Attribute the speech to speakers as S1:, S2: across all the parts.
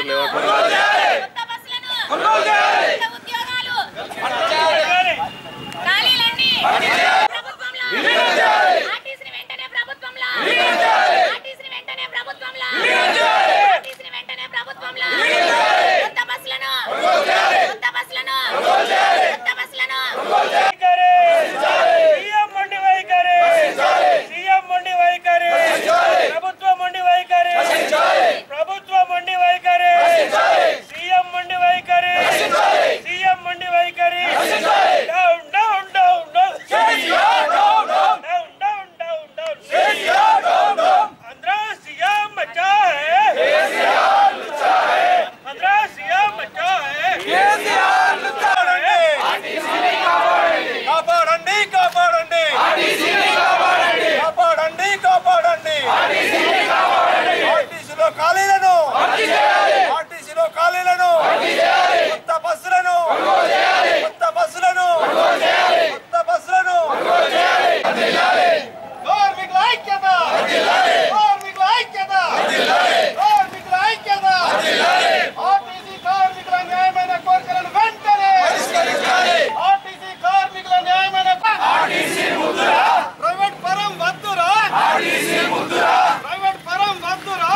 S1: కార్మికులు ఏమంటారు
S2: కొత్త బస్సులను కొత్త ఉద్యోగాలు ఖాళీలన్నీ ప్రభుత్వంలో ఆర్టీసీని వెంటనే ప్రభుత్వంలో ఆర్టీసీని వెంటనే ప్రభుత్వంలో ఆర్టీసీని వెంటనే ప్రభుత్వంలో కొత్త బస్సులను కొత్త బస్సులను కొత్త బస్సులను
S3: వైఖరి సీఎం మొండి వైఖరి సీఎం మొండి వైఖరి ప్రభుత్వం మొండి వైఖరి ప్రభుత్వం మొండి వైఖరి సీఎం మొండి వైఖరి సీఎం మొండి వైఖరి down down down down down down down down Andhra CM బచ్చా హై ఆంధ్ర సీఎం బచ్చా హై కాపాడండి కాపాడండి కాపాడండి కాపాడండి ఆర్టీసీలో ఖాళీలను ఆర్టీసీలో ఖాళీలను కొత్త బస్సులను కొత్త బస్సులను కొత్త బస్సులను కార్మికుల ఐక్యత కార్మికుల ఐక్యత కార్మికుల ఐక్యత ఆర్టీసీ కార్మికుల న్యాయమైన కోరికలను వెంటనే ఆర్టీసీ కార్మికుల న్యాయమైన ప్రైవేట్ పరం వద్దురా ప్రైవేట్ పరం వద్దురా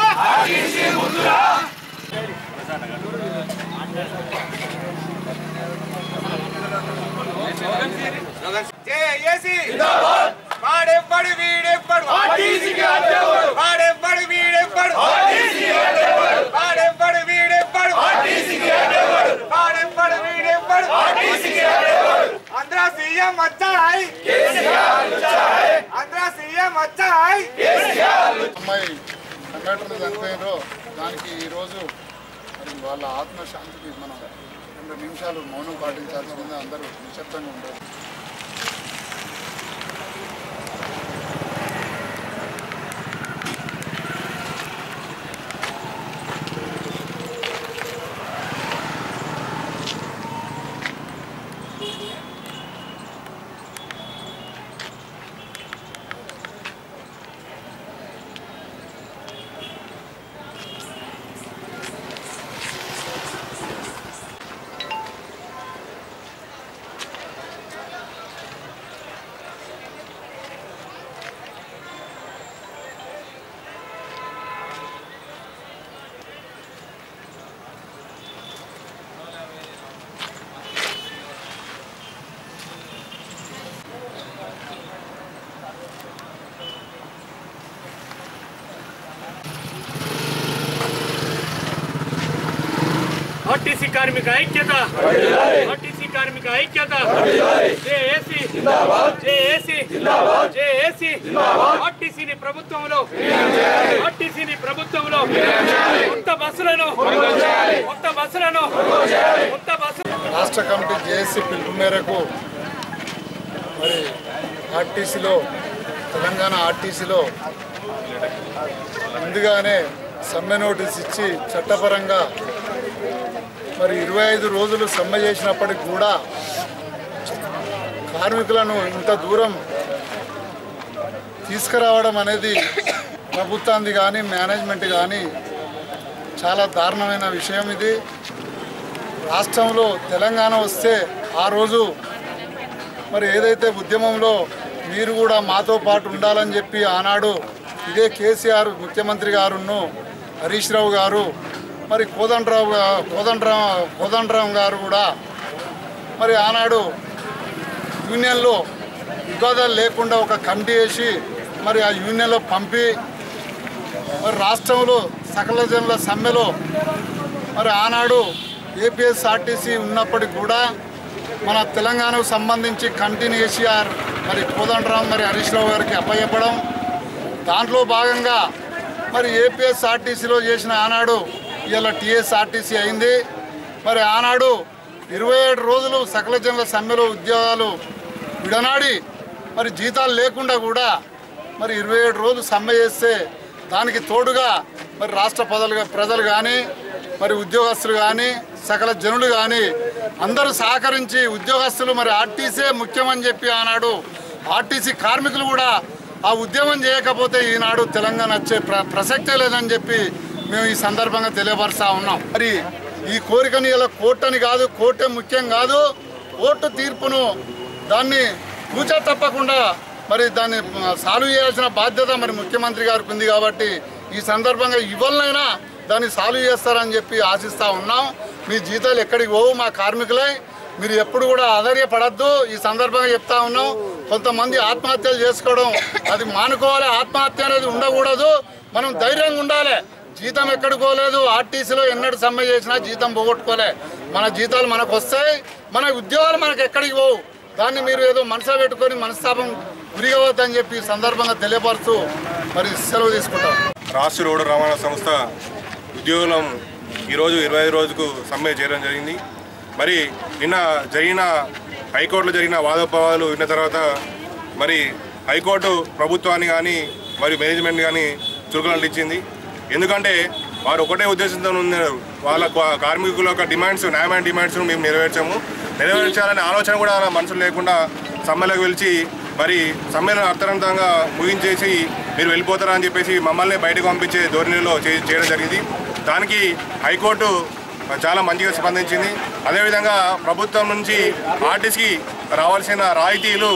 S3: జేఏసీ వాడెవ్వడు వీడెవ్వడు వాడెవ్వడు వీడెవ్వడు వాడెవ్వడు వీడెవ్వడు వాడెవ్వడు వీడెవ్వడు ఆంధ్ర సీఎం వచ్చాయి ఆంధ్ర సీఎం వచ్చాయి
S4: అమ్మాయి సంఘటన చనిపోయారో దానికి ఈరోజు మరి వాళ్ళ ఆత్మశాంతికి మనం రెండు నిమిషాలు మౌనం పాటించాల్సిందే అందరూ నిశ్శబ్దంగా ఉండాలి
S3: ఆర్టీసీ కార్మిక ఐక్యత ఆర్టీసీ కార్మిక ఐక్యత జేఏసీ జేఏసీ జేఏసీ ఆర్టీసీని ప్రభుత్వంలో ఆర్టీసీని ప్రభుత్వంలో కొత్త బస్సులను కొత్త బస్సులను కొత్త బస్సు
S4: రాష్ట్ర కమిటీ జేఏసీ పిలుపు మేరకు మరి ఆర్టీసీలో తెలంగాణ ఆర్టీసీలో ముందుగానే సమ్మె నోటీస్ ఇచ్చి చట్టపరంగా మరి ఇరవై ఐదు రోజులు సమ్మె చేసినప్పటికి కూడా కార్మికులను ఇంత దూరం తీసుకురావడం అనేది ప్రభుత్వానికి కానీ మేనేజ్మెంట్ కానీ చాలా దారుణమైన విషయం ఇది రాష్ట్రంలో తెలంగాణ వస్తే ఆ రోజు మరి ఏదైతే ఉద్యమంలో మీరు కూడా మాతో పాటు ఉండాలని చెప్పి ఆనాడు ఇదే కేసీఆర్ ముఖ్యమంత్రి గారును హరీష్ రావు గారు మరి కోదండరావు గా- కోదండరావు కోదండరావు గారు కూడా మరి ఆనాడు యూనియన్లో వివాదాలు లేకుండా ఒక కమిటీ వేసి మరి ఆ యూనియన్లో పంపి మరి రాష్ట్రంలో సకల జనుల సమ్మెలో మరి ఆనాడు ఏపీఎస్ఆర్టీసీ ఉన్నప్పటికి కూడా మన తెలంగాణకు సంబంధించి కంటిన్యూ కేసీఆర్ మరి కోదండరాం మరి హరీష్ రావు గారికి అప్పచెప్పడం దాంట్లో భాగంగా మరి ఏపీఎస్ఆర్టీసీలో చేసిన ఆనాడు ఇవాళ టీఎస్ఆర్టీసీ అయింది మరి ఆనాడు ఇరవై ఏడు రోజులు సకల జనుల సమ్మెలో ఉద్యోగాలు విడనాడి మరి జీతాలు లేకుండా కూడా మరి ఇరవై ఏడు రోజులు సమ్మె చేస్తే దానికి తోడుగా మరి రాష్ట్ర ప్రజలు ప్రజలు కానీ మరి ఉద్యోగస్తులు కానీ సకల జనులు కానీ అందరూ సహకరించి ఉద్యోగస్తులు మరి ఆర్టీసీ ముఖ్యమని చెప్పి ఆనాడు ఆర్టీసీ కార్మికులు కూడా ఆ ఉద్యమం చేయకపోతే ఈనాడు తెలంగాణ వచ్చే ప్ర ప్రసక్తే లేదని చెప్పి మేము ఈ సందర్భంగా తెలియపరుస్తా ఉన్నాం మరి ఈ కోరికని ఇలా కోర్టు అని కాదు కోర్టే ముఖ్యం కాదు కోర్టు తీర్పును దాన్ని కూచ తప్పకుండా మరి దాన్ని సాల్వ్ చేయాల్సిన బాధ్యత మరి ముఖ్యమంత్రి గారికి ఉంది కాబట్టి ఈ సందర్భంగా ఇవ్వాలైనా దాన్ని సాల్వ్ చేస్తారని చెప్పి ఆశిస్తూ ఉన్నాం మీ జీతాలు ఎక్కడికి పోవు మా కార్మికులై మీరు ఎప్పుడు కూడా ఆధైర్యపడద్దు ఈ సందర్భంగా చెప్తా ఉన్నాం కొంతమంది ఆత్మహత్యలు చేసుకోవడం అది మానుకోవాలి ఆత్మహత్య అనేది ఉండకూడదు మనం ధైర్యంగా ఉండాలి జీతం ఎక్కడికి పోలేదు ఆర్టీసీలో ఎన్నడూ సమ్మె చేసినా జీతం పోగొట్టుకోలే మన జీతాలు మనకు వస్తాయి మన ఉద్యోగాలు మనకు ఎక్కడికి పోవు దాన్ని మీరు ఏదో మనసులో పెట్టుకొని మనస్తాపం గురిగవద్దని చెప్పి ఈ సందర్భంగా తెలియపరుస్తూ మరి సెలవు తీసుకుంటాం
S1: రాష్ట్ర రోడ్డు రవాణా సంస్థ ఉద్యోగులం ఈరోజు ఇరవై ఐదు రోజుకు సమ్మె చేయడం జరిగింది మరి నిన్న జరిగిన హైకోర్టులో జరిగిన వాదోపవాదాలు విన్న తర్వాత మరి హైకోర్టు ప్రభుత్వాన్ని కానీ మరి మేనేజ్మెంట్ కానీ చురుకులు ఇచ్చింది ఎందుకంటే వారు ఒకటే ఉద్దేశంతో ఉన్నారు వాళ్ళ కా- కార్మికుల యొక్క డిమాండ్స్ న్యాయమైన డిమాండ్స్ మేము నెరవేర్చాము నెరవేర్చాలనే ఆలోచన కూడా వాళ్ళ మనసులో లేకుండా సమ్మెలకు పిలిచి మరి సమ్మెను అర్థవంతంగా ముగించేసి మీరు వెళ్ళిపోతారా అని చెప్పేసి మమ్మల్ని బయటకు పంపించే ధోరణిలో చే- చేయడం జరిగింది దానికి హైకోర్టు చాలా మంచిగా స్పందించింది అదేవిధంగా ప్రభుత్వం నుంచి ఆర్టీసీకి రావాల్సిన రాయితీలు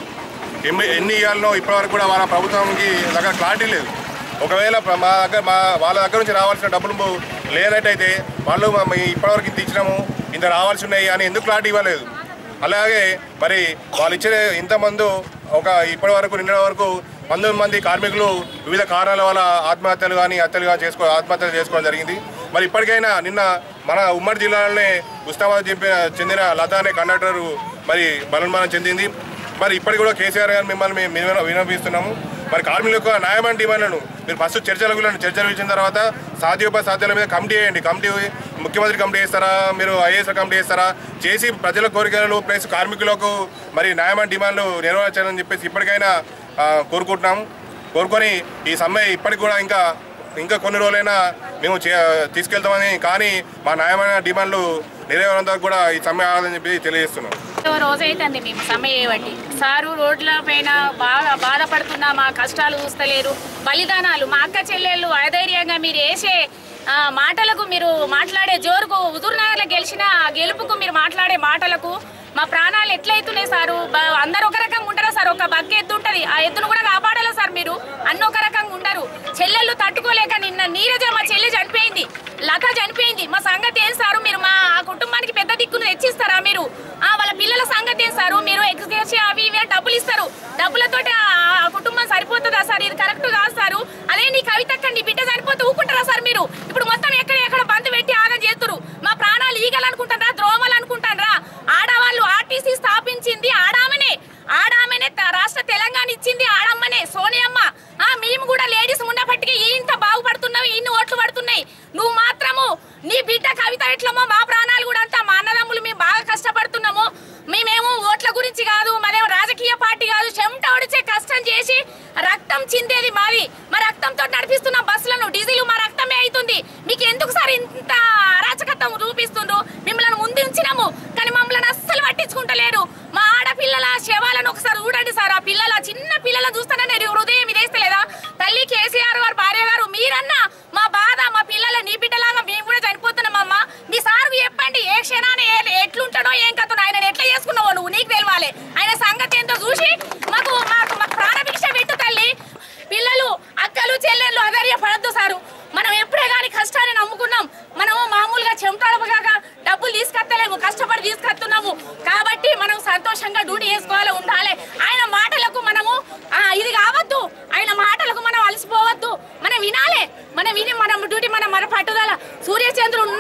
S1: ఎన్ని ఎన్ని ఇవ్వాలనో ఇప్పటివరకు కూడా మన ప్రభుత్వంకి దగ్గర క్లారిటీ లేదు ఒకవేళ ప్ర- మా దగ్గర మా వాళ్ళ దగ్గర నుంచి రావాల్సిన డబ్బులు లేనట్టయితే వాళ్ళు మా- మీ ఇప్పటివరకు ఇంత ఇచ్చినాము ఇంత రావాల్సి ఉన్నాయి అని ఎందుకు క్లారిటీ ఇవ్వలేదు అలాగే మరి వాళ్ళు ఇచ్చిన ఇంతమంది ఒక ఇప్పటి వరకు నిన్న వరకు పంతొమ్మిది మంది కార్మికులు వివిధ కారణాల వల్ల ఆత్మహత్యలు కానీ హత్యలు కానీ చేసుకో ఆత్మహత్యలు చేసుకోవడం జరిగింది మరి ఇప్పటికైనా నిన్న మన ఉమ్మడి జిల్లాలోనే ఉస్మానాబాద్ చెప్పిన చెందిన లత అనే కండక్టర్ మరి బలన్మానం చెందింది మరి ఇప్పటికి కూడా కేసీఆర్ గారు మిమ్మల్ని మేము విన- విన్నవిస్తున్నాము మరి కార్మికుల యొక్క న్యాయమైన డిమాండ్లను మీరు ఫస్ట్ చర్చలకు వెళ్ళండి చర్చలు ఇచ్చిన తర్వాత సాధ్యోపసాధ్యాల మీద కమిటీ వేయండి కమిటీ ముఖ్యమంత్రి కమిటీ చేస్తారా మీరు ఐఏఎస్ కమిటీ చేస్తారా చేసి ప్రజల కోరికలు ప్లస్ కార్మికులకు మరి న్యాయమైన డిమాండ్లు నెరవేర్చాలని చెప్పేసి ఇప్పటికైనా ఆ, కోరుకుంటున్నాము కోరుకొని ఈ సమ్మె ఇప్పటికి కూడా ఇంకా ఇంకా కొన్ని రోజులైనా మేము చే- తీసుకెళ్తామని కానీ మా న్యాయమైన డిమాండ్లు నెరవేరేంత వరకు కూడా ఈ సమ్మె ఆగదని చెప్పి తెలియజేస్తున్నాం
S5: ఓ రోజైతుంది మేము సమ్మె చేయబట్టి సారు రోడ్ల పైన బాగా బాధపడుతున్నా మా కష్టాలు చూస్తలేరు బలిదానాలు మా అక్క చెల్లెళ్ళు అధైర్యంగా మీరు వేసే ఆ, మాటలకు మీరు మాట్లాడే జోరుకు హుజూర్నగర్లో గెలిచిన ఆ గెలుపుకు మీరు మాట్లాడే మాటలకు మా ప్రాణాలు ఎట్లయితున్నాయి సారు బ- అందరు ఒక రకంగా ఉంటారా సార్ ఒక బక్క ఎత్తు ఉంటుంది ఆ ఎత్తును కూడా కాపాడాలి సార్ మీరు అన్ని ఒక రకంగా ఉండరు చెల్లెళ్ళు తట్టుకోలేక నిన్న నీరజ మా చెల్లి చనిపోయింది లత చనిపోయింది మా సంగతి ఏం సారు మీరు మా ఆ కుటుంబానికి పెద్ద దిక్కును తెచ్చిస్తారా మీరు ఆ వాళ్ళ పిల్లల సంగతి ఏం సారు మీరు ఎక్స్గ్రేషియా అవి ఇవి అని డబ్బులు ఇస్తారు డబ్బులతోటి ఆ ఆ కుటుంబం సరిపోతుందా సార్ ఇది కరెక్ట్ కాదు సారు అదే నీ కవితక్క నీ బిడ్డ సరిపోతే ఊకుంటారా సార్ మీరు ఇప్పుడు మొత్తం ఎక్కడ ఎక్కడ బంద్ పెట్టి ఆగం చేస్తురు మా ప్రాణాలు ఈగలనుకుంటారా ద్రోమలు అనుకుంటారా ఆడవాళ్ళు ఆర్టీసీ స్థాపించింది ఆడామనే ఆడామనే త- రాష్ట్ర తెలంగాణ ఇచ్చింది ఆడమ్మనే సోనియమ్మ ఆ మేము కూడా లేడీస్ ఉన్నప్పటికీ ఇంత బాగుపడుతున్నావు ఇన్ని ఓట్లు పడుతున్నాయి నువ్వు మాత్రము నీ బిడ్డ కవిత ఎట్లమో మా ప్రాణాలు కూడా అంతా మా అన్నదమ్ములు మేము బాగా కష్టపడుతున్నాము మేమేమో ఓట్ల గురించి కాదు మరేమో రాజకీయ పార్టీ కాదు చెమట ఒడిచే కష్టం చేసి రక్తం చిందేది మాది మా రక్తంతో నడిపిస్తున్న బస్సులను డీజిల్ మా రక్తమే అవుతుంది మీకు ఎందుకు సార్ ఇంత అరాచకత్వం చూపిస్తుండ్రు మిమ్మల్ని ముందు ఉంచినాము కానీ మమ్మల్ని అస్సలు పట్టించుకుంటలేరు మా ఆడపిల్లల శవాలను ఒకసారి చూడండి సార్ ఆ పిల్లల చిన్న పిల్లల చూస్తానని హృదయం ఇదేస్తలేదా తల్లి కేసీఆర్ గారు భార్య గారు మీరన్నా మా బాధ మా పిల్లల నీ బిడ్డలాగా మేము కూడా చనిపోతున్నామమ్మా మీ సార్ చెప్పండి ఏ క్షణాన్ని ఏ- ఎట్లుంటాడో ఏం కథ ఆయన ఎట్లా చేసుకున్నావో నువ్వు నీకు తెలవాలి ఆయన సంగతి ఏంటో చూసి మాకు మాకు మాకు ప్రాణభిక్ష పెట్టు తల్లి పిల్లలు అక్కలు చెల్లెళ్ళు అధైర్య పడద్దు సారు మనం ఎప్పుడే కానీ కష్టాన్ని నమ్ముకున్నాం మనము మామూలుగా చెమటాడపగా డబ్బులు తీసుకొత్తలేము కష్టపడి తీసుకొస్తున్నాము కాబట్టి మనం సంతోషంగా డ్యూటీ చేసుకోవాలి ఉండాలి ఆయన మాటలకు మనము ఆ, ఇది కావద్దు ఆయన మాటలకు మనం అలసిపోవద్దు మనం వినాలి మనం విని మనం డ్యూటీ మనం మన పట్టుదల సూర్యచంద్రుడు